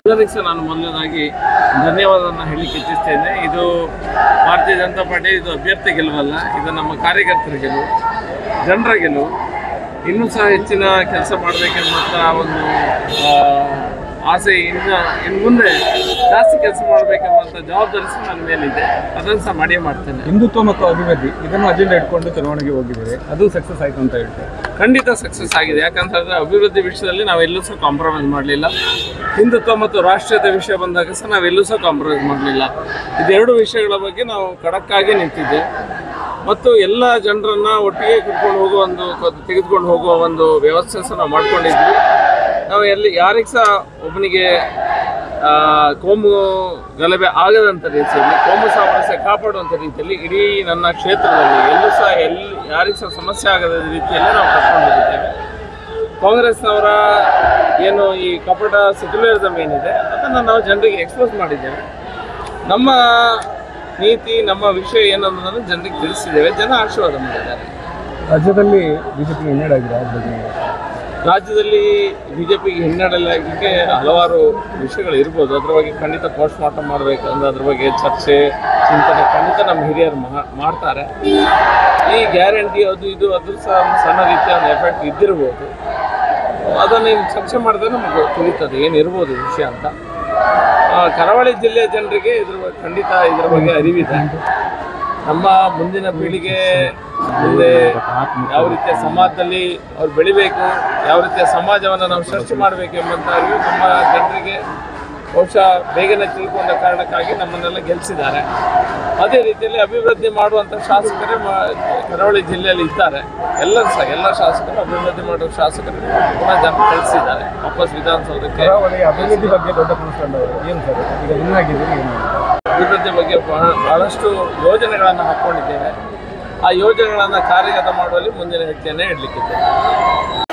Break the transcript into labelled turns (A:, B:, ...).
A: ಎಲ್ಲರಿಗೂ ಸಹ ನಾನು ಮೊದಲನೇದಾಗಿ ಧನ್ಯವಾದವನ್ನು ಹೇಳಲಿಕ್ಕೆ ಇಚ್ಛಿಸ್ತೇನೆ ಇದು ಭಾರತೀಯ ಜನತಾ ಪಾರ್ಟಿ ಇದು ಅಭ್ಯರ್ಥಿ ಗೆಲುವಲ್ಲ ಇದು ನಮ್ಮ ಕಾರ್ಯಕರ್ತರ ಗೆಲುವು ಜನರ ಗೆಲುವು ಇನ್ನೂ ಸಹ ಹೆಚ್ಚಿನ ಕೆಲಸ ಮಾಡಬೇಕೆಂಬಂಥ ಒಂದು ಆ, ಆಸೆ ಇನ್ನು ಇನ್ನು ಮುಂದೆ ಜಾಸ್ತಿ ಕೆಲಸ ಮಾಡಬೇಕೆಂಬಂಥ ಜವಾಬ್ದಾರಿ ಸಹ ನನ್ನ ಮೇಲಿದೆ ಅದನ್ನು ಸಹ ಮಾಡಿಯೇ ಮಾಡ್ತೇನೆ
B: ಹಿಂದುತ್ವ ಮತ್ತು ಅಭಿವೃದ್ಧಿ ಇದನ್ನು ಅಜೆಂಡಾ ಇಟ್ಕೊಂಡು ಚುನಾವಣೆಗೆ ಹೋಗಿದ್ದೀರಿ ಅದು ಸಕ್ಸಸ್ ಆಯ್ತು ಅಂತ ಹೇಳ್ತಾರೆ
A: ಖಂಡಿತ ಸಕ್ಸಸ್ ಆಗಿದೆ ಯಾಕಂತಂದ್ರೆ ಅಭಿವೃದ್ಧಿ ವಿಷಯದಲ್ಲಿ ನಾವೆಲ್ಲೂ ಸಹ ಕಾಂಪ್ರಮೈಸ್ ಮಾಡಲಿಲ್ಲ ಹಿಂದುತ್ವ ಮತ್ತು ರಾಷ್ಟ್ರೀಯತೆ ವಿಷಯ ಬಂದಾಗ ಸಹ ನಾವೆಲ್ಲೂ ಸಹ ಕಾಂಪ್ರಮೈಸ್ ಮಾಡಲಿಲ್ಲ ಇದೆರಡು ವಿಷಯಗಳ ಬಗ್ಗೆ ನಾವು ಖಡಕ್ಕಾಗಿ ನಿಂತಿದ್ದೆ ಮತ್ತು ಎಲ್ಲ ಜನರನ್ನ ಒಟ್ಟಿಗೆ ಕರ್ಕೊಂಡು ಹೋಗುವ ಒಂದು ಕ- ತೆಗೆದುಕೊಂಡು ಹೋಗುವ ಒಂದು ವ್ಯವಸ್ಥೆ ಸಹ ನಾವು ಮಾಡ್ಕೊಂಡಿದ್ವಿ ನಾವು ಎಲ್ಲಿ ಯಾರಿಗೆ ಸಹ ಒಬ್ಬನಿಗೆ ಆ, ಕೋಮು ಗಲಭೆ ಆಗದಂಥ ರೀತಿಯಲ್ಲಿ ಕೋಮು ಸಾಮರಸ್ಯ ಕಾಪಾಡುವಂಥ ರೀತಿಯಲ್ಲಿ ಇಡೀ ನನ್ನ ಕ್ಷೇತ್ರದಲ್ಲಿ ಎಲ್ಲೂ ಸಹ ಎಲ್ಲಿ ಯಾರಿಗೂ ಸಹ ಸಮಸ್ಯೆ ಆಗದ ರೀತಿಯಲ್ಲಿ ನಾವು ಕರ್ಕೊಂಡು ಹೋಗಿದ್ದೇವೆ ಕಾಂಗ್ರೆಸ್ನವರ ಏನು ಈ ಕಪಟ ಸೆಕ್ಯುಲರಿಸಮ್ ಏನಿದೆ ಅದನ್ನು ನಾವು ಜನರಿಗೆ ಎಕ್ಸ್ಪೋಸ್ ಮಾಡಿದ್ದೇವೆ ನಮ್ಮ ನೀತಿ ನಮ್ಮ ವಿಷಯ ಏನು ಅನ್ನೋದನ್ನು ಜನರಿಗೆ ತಿಳಿಸಿದ್ದೇವೆ ಜನ ಆಶೀರ್ವಾದ ಮಾಡಿದ್ದಾರೆ
B: ರಾಜ್ಯದಲ್ಲಿ ಬಿಜೆಪಿ ಹಿನ್ನಡೆಯಾಗಿದೆ ಆ ಬಗ್ಗೆ
A: ರಾಜ್ಯದಲ್ಲಿ ಬಿಜೆಪಿಗೆ ಹಿನ್ನಡೆಯಾಗಲಿಕ್ಕೆ ಹಲವಾರು ವಿಷಯಗಳು ಇರ್ಬೋದು ಅದ್ರ ಬಗ್ಗೆ ಖಂಡಿತ ಪೋಸ್ಟ್ ಮಾರ್ಟಮ್ ಮಾಡಬೇಕಂದ್ರೆ ಅದ್ರ ಬಗ್ಗೆ ಚರ್ಚೆ ಚಿಂತನೆ ಖಂಡಿತ ನಮ್ಮ ಹಿರಿಯರು ಮಾ- ಮಾಡ್ತಾರೆ ಈ ಗ್ಯಾರಂಟಿ ಅದು ಇದು ಅದ್ರ ಸಹ ಒಂದು ಸಣ್ಣ ರೀತಿಯ ಒಂದು ಎಫೆಕ್ಟ್ ಇದ್ದಿರ್ಬೋದು ಅದನ್ನು ನೀವು ಚರ್ಚೆ ಮಾಡಿದ್ರೆ ನಮಗೆ ತಿಳಿತದೆ ಏನಿರ್ಬೋದು ವಿಷಯ ಅಂತ ಆ, ಕರಾವಳಿ ಜಿಲ್ಲೆಯ ಜನರಿಗೆ ಇದ್ರ ಬಗ್ಗೆ ಖಂಡಿತ ಇದ್ರ ಬಗ್ಗೆ ಅರಿವಿದೆ ನಮ್ಮ ಮುಂದಿನ ಪೀಳಿಗೆ ಮುಂದೆ ಯಾವ ರೀತಿಯ ಸಮಾಜದಲ್ಲಿ ಅವ್ರು ಬೆಳಿಬೇಕು ಯಾವ ರೀತಿಯ ಸಮಾಜವನ್ನು ನಾವು ಸೃಷ್ಟಿ ಮಾಡಬೇಕು ಎಂಬಂತ ಅರಿವು ನಮ್ಮ ಜನರಿಗೆ ಬಹುಶಃ ಬೇಗನೆ ತಿಳ್ಕೊಂಡ ಕಾರಣಕ್ಕಾಗಿ ನಮ್ಮನ್ನೆಲ್ಲ ಗೆಲ್ಲಿಸಿದ್ದಾರೆ ಅದೇ ರೀತಿಯಲ್ಲಿ ಅಭಿವೃದ್ಧಿ ಮಾಡುವಂಥ ಶಾಸಕರೇ ಮ- ಕರಾವಳಿ ಜಿಲ್ಲೆಯಲ್ಲಿ ಇದ್ದಾರೆ ಎಲ್ಲರೂ ಸಹ ಎಲ್ಲ ಶಾಸಕರು ಅಭಿವೃದ್ಧಿ ಮಾಡುವ ಶಾಸಕರು ಪುನಃ ಜನ ಕಳಿಸಿದ್ದಾರೆ ವಾಪಸ್ ವಿಧಾನಸೌಧಕ್ಕೆ
B: ಕರಾವಳಿ ಅಭಿವೃದ್ಧಿ ಬಗ್ಗೆ ದೊಡ್ಡ ಕನಸು ಕಂಡವರು ಏನು ಸರ್ ಈಗ ವಿನ್ ಆಗಿದ್ದೀರಿ ಏನು
A: ಅಭಿವೃದ್ಧಿ ಬಗ್ಗೆ ಬಹಳ- ಬಹಳಷ್ಟು ಯೋಜನೆಗಳನ್ನು ಹಾಕ್ಕೊಂಡಿದ್ದೇವೆ ಆ ಯೋಜನೆಗಳನ್ನು ಕಾರ್ಯಗತ ಮಾಡುವಲ್ಲಿ ಮುಂದಿನ ಹೆಜ್ಜೆಯನ್ನೇ ಇಡಲಿಕ್ಕಿದ್ದೇವೆ